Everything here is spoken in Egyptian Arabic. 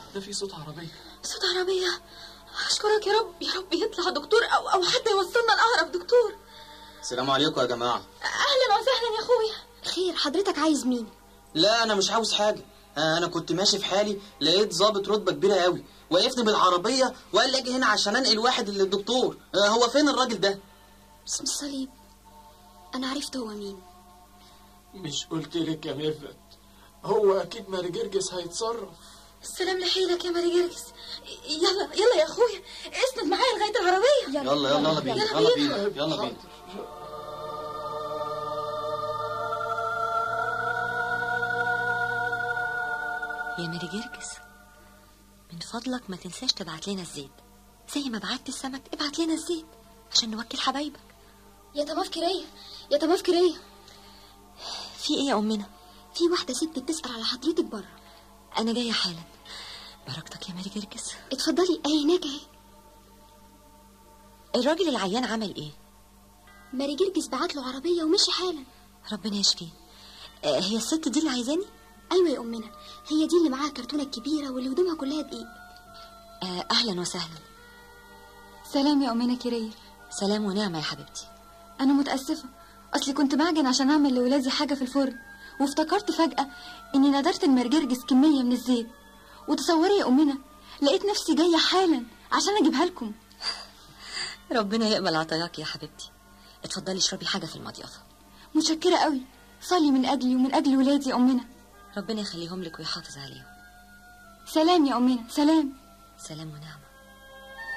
ده في صوت عربيه صوت عربية أشكرك يا رب يا رب يطلع دكتور أو أو حتى يوصلنا لأقرب دكتور السلام عليكم يا جماعة أهلا وسهلا يا أخويا خير حضرتك عايز مين؟ لا أنا مش عاوز حاجة آه، أنا كنت ماشي في حالي لقيت ضابط رتبة كبيرة قوي وقفني بالعربية وقال لي أجي هنا عشان أنقل واحد للدكتور آه، هو فين الراجل ده؟ باسم الصليب أنا عرفت هو مين مش قلت لك يا ميرفت هو اكيد ماري جرجس هيتصرف السلام لحيلك يا ماري جرجس يلا يلا يا أخويا اسند معايا لغاية العربية يلا يلا يلا بينا يلا يلا بينا. بينا يلا بينا يا ماري جرجس من فضلك ما تنساش تبعت لنا الزيت زي ما بعت السمك ابعت لنا الزيت عشان نوكل حبايبك يا تمام كرية يا تمام كرية في ايه يا امنا في واحدة ست بتسأل على حضرتك بره انا جايه حالا بركتك يا ماري جرجس اتفضلي أهي هناك أهي الراجل العيان عمل ايه ماري جرجس بعت له عربية ومشي حالا ربنا يشفيه آه، هي الست دي اللي عايزاني أيوة يا أمنا هي دي اللي معاها كرتونة كبيرة واللي هدومها كلها دقيق آه، اهلا وسهلا سلام يا أمنا كيرية سلام ونعمه يا حبيبتي أنا متأسفة أصلي كنت معجن عشان أعمل لولادي حاجة في الفرن وافتكرت فجأة إني ندرت المرجرجس كمية من الزيت وتصوري يا أمنا لقيت نفسي جاية حالا عشان أجيبها لكم ربنا يقبل عطاياك يا حبيبتي اتفضلي اشربي حاجه في المضيافه متشكرة قوي صلي من أجلي ومن أجل ولادي يا أمنا ربنا يخليهم لك ويحافظ عليهم سلام يا أمنا سلام سلام ونعمه